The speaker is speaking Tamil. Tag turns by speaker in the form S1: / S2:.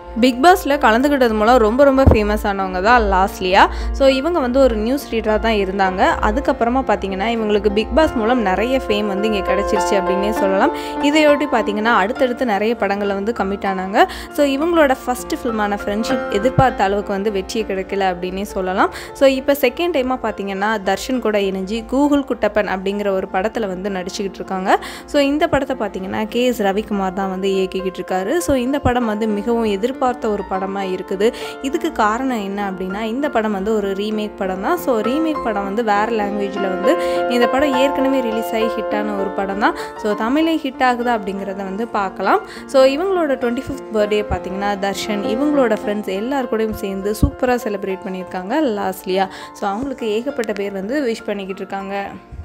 S1: பிக் பாஸில் கலந்துக்கிட்டது மூலம் ரொம்ப ரொம்ப ஃபேமஸ் ஆனவங்க தான் லாஸ்லியா ஸோ இவங்க வந்து ஒரு நியூஸ் ரீடராக தான் இருந்தாங்க அதுக்கப்புறமா பார்த்தீங்கன்னா இவங்களுக்கு பிக் பாஸ் மூலம் நிறைய ஃபேம் வந்து இங்கே கிடச்சிருச்சு அப்படின்னே சொல்லலாம் இதையொட்டி பார்த்தீங்கன்னா அடுத்தடுத்து நிறைய படங்களில் வந்து கமிட் ஆனாங்க ஸோ இவங்களோட ஃபஸ்ட்டு ஃபில்மான ஃப்ரெண்ட்ஷிப் எதிர்பார்த்த அளவுக்கு வந்து வெற்றியை கிடைக்கல அப்படின்னே சொல்லலாம் ஸோ இப்போ செகண்ட் டைமாக பார்த்தீங்கன்னா தர்ஷன் கூட இணைஞ்சு கூகுள் குட்டப்பன் அப்படிங்கிற ஒரு படத்தில் வந்து நடிச்சுக்கிட்டு இருக்காங்க ஸோ இந்த படத்தை பார்த்தீங்கன்னா கே எஸ் ரவிக்குமார் தான் வந்து இயக்கிக்கிட்டு இருக்காரு ஸோ இந்த படம் வந்து மிகவும் எதிர்பார்த்த ஒரு படமாக இருக்குது இதுக்கு காரணம் என்ன அப்படின்னா இந்த படம் வந்து ஒரு ரீமேக் படம் தான் ஸோ ரீமேக் படம் வந்து வேறு லாங்குவேஜில் வந்து இந்த படம் ஏற்கனவே ரிலீஸ் ஆகி ஹிட்டான ஒரு படம் தான் ஸோ தமிழே ஹிட் ஆகுதா அப்படிங்கிறத வந்து பார்க்கலாம் ஸோ இவங்களோட டுவெண்ட்டி ஃபிஃப்த் பர்த்டே பார்த்தீங்கன்னா தர்ஷன் இவங்களோட ஃப்ரெண்ட்ஸ் எல்லார் கூடயும் சேர்ந்து சூப்பராக செலிப்ரேட் பண்ணியிருக்காங்க லாஸ்ட்லியா ஸோ அவங்களுக்கு ஏகப்பட்ட பேர் வந்து விஷ் பண்ணிக்கிட்டு இருக்காங்க